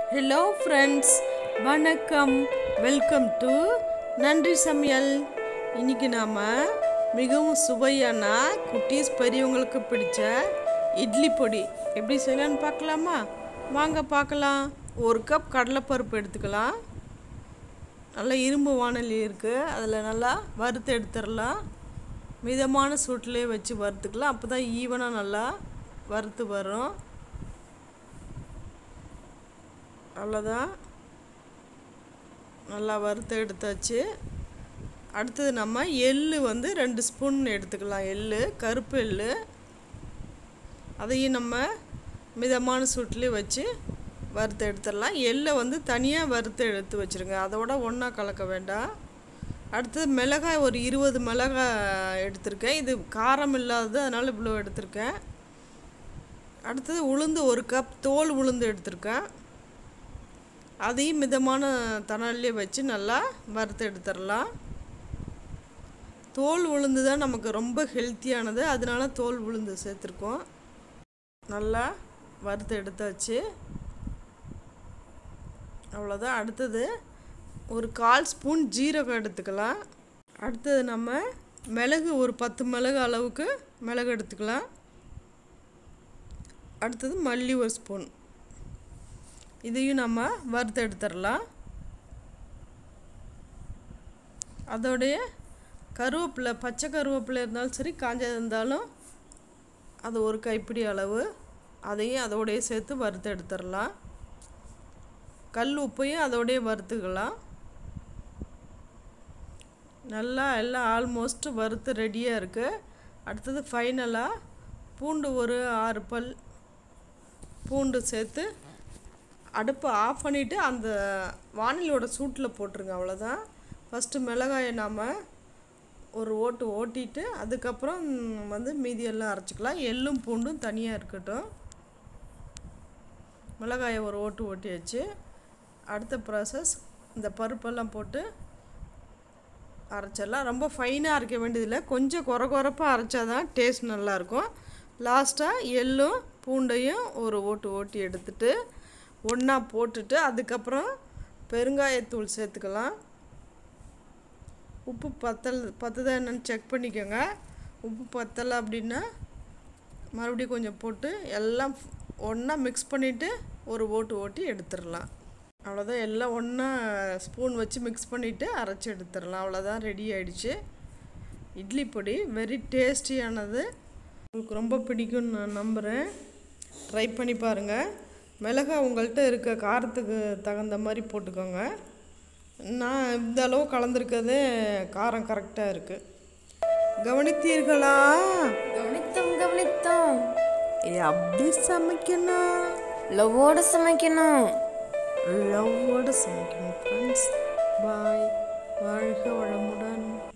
hello friends வணக்கம் welcome to நன்றி சமையல் இன்னைக்கு நாம் மிகவும் சுவையான குட்டீஸ் பெரியவங்களுக்கு பிடிச்ச இட்லி பொடி எப்படி செய்யலாம்னு பார்க்கலாமா வாங்க பார்க்கலாம் ஒரு கப் கடலைப்பருப்பு எடுத்துக்கலாம் நல்லா இரும்பு வானொலி இருக்குது அதில் நல்லா வறுத்து எடுத்துடலாம் மிதமான சூட்டிலே வச்சு வறுத்துக்கலாம் அப்போ தான் ஈவனாக நல்லா வறுத்து வரும் அவ்வளோதான் நல்லா வறுத்து எடுத்தாச்சு அடுத்தது நம்ம எள்ளு வந்து ரெண்டு ஸ்பூன் எடுத்துக்கலாம் எள்ளு கருப்பு எள்ளு அதையும் நம்ம மிதமான சூட்லேயே வச்சு வறுத்து எடுத்துடலாம் எள்ளை வந்து தனியாக வறுத்து எடுத்து வச்சுருங்க அதோட ஒன்றா கலக்க வேண்டாம் அடுத்தது மிளகாய் ஒரு இருபது மிளகாய் எடுத்திருக்கேன் இது காரம் இல்லாதது அதனால் இவ்வளோ எடுத்திருக்கேன் அடுத்தது உளுந்து ஒரு கப் தோல் உளுந்து எடுத்திருக்கேன் அதையும் மிதமான தணல்லே வச்சு நல்லா வறுத்து எடுத்துடலாம் தோல் உளுந்து தான் நமக்கு ரொம்ப ஹெல்த்தியானது அதனால தோல் உளுந்து சேர்த்துருக்கோம் நல்லா வறுத்து எடுத்தாச்சு அவ்வளோதான் அடுத்தது ஒரு கால் ஸ்பூன் ஜீரகம் எடுத்துக்கலாம் அடுத்தது நம்ம மிளகு ஒரு பத்து மிளகு அளவுக்கு மிளகு எடுத்துக்கலாம் அடுத்தது மல்லி ஒரு ஸ்பூன் இதையும் நம்ம வறுத்து எடுத்துடலாம் அதோடைய கருவேப்பிலை பச்சை கருவேப்பிலை இருந்தாலும் சரி காஞ்சது இருந்தாலும் அது ஒரு கைப்பிடி அளவு அதையும் அதோடைய சேர்த்து வறுத்து எடுத்துடலாம் கல் உப்பையும் அதோடைய வறுத்துக்கலாம் நல்லா எல்லாம் ஆல்மோஸ்ட் வறுத்து ரெடியாக இருக்குது அடுத்தது ஃபைனலாக பூண்டு ஒரு ஆறு பல் பூண்டு சேர்த்து அடுப்பை ஆஃப் பண்ணிவிட்டு அந்த வானிலையோட சூட்டில் போட்டுருங்க அவ்வளோதான் ஃபஸ்ட்டு மிளகாயை நாம் ஒரு ஓட்டு ஓட்டிட்டு அதுக்கப்புறம் வந்து மீதியெல்லாம் அரைச்சிக்கலாம் எள்ளும் பூண்டும் தனியாக இருக்கட்டும் மிளகாயை ஒரு ஓட்டு ஓட்டியாச்சு அடுத்த ப்ராசஸ் இந்த பருப்பெல்லாம் போட்டு அரைச்சிடலாம் ரொம்ப ஃபைனாக அரைக்க வேண்டியதில்லை கொஞ்சம் குறை குறைப்பாக அரைச்சா தான் டேஸ்ட் நல்லாயிருக்கும் லாஸ்ட்டாக எள்ளும் பூண்டையும் ஒரு ஓட்டு ஓட்டி எடுத்துட்டு ஒன்றா போட்டுட்டு அதுக்கப்புறம் பெருங்காயத்தூள் சேர்த்துக்கலாம் உப்பு பத்தல் பத்துதா என்னன்னு செக் பண்ணிக்கோங்க உப்பு பத்தலை அப்படின்னா மறுபடியும் கொஞ்சம் போட்டு எல்லாம் ஒன்றா மிக்ஸ் பண்ணிவிட்டு ஒரு ஓட்டு ஓட்டி எடுத்துடலாம் அவ்வளோதான் எல்லாம் ஒன்றா ஸ்பூன் வச்சு மிக்ஸ் பண்ணிவிட்டு அரைச்சி எடுத்துடலாம் அவ்வளோதான் ரெடி ஆகிடுச்சு இட்லி பொடி வெரி டேஸ்டியானது உங்களுக்கு ரொம்ப பிடிக்கும்னு நான் நம்புகிறேன் ட்ரை பண்ணி பாருங்கள் மிளகாய் உங்கள்கிட்ட இருக்க காரத்துக்கு தகுந்த மாதிரி போட்டுக்கோங்க நான் இந்த அளவு கலந்துருக்கதே காரம் கரெக்டாக இருக்குது கவனித்தீர்களா கவனித்தோம் கவனித்தோம் இது அப்படி சமைக்கணும் லவ்வோட சமைக்கணும் லவ்வோடு சமைக்கணும் ஃப்ரெண்ட்ஸ் பாய் வாழ்க வளமுடன்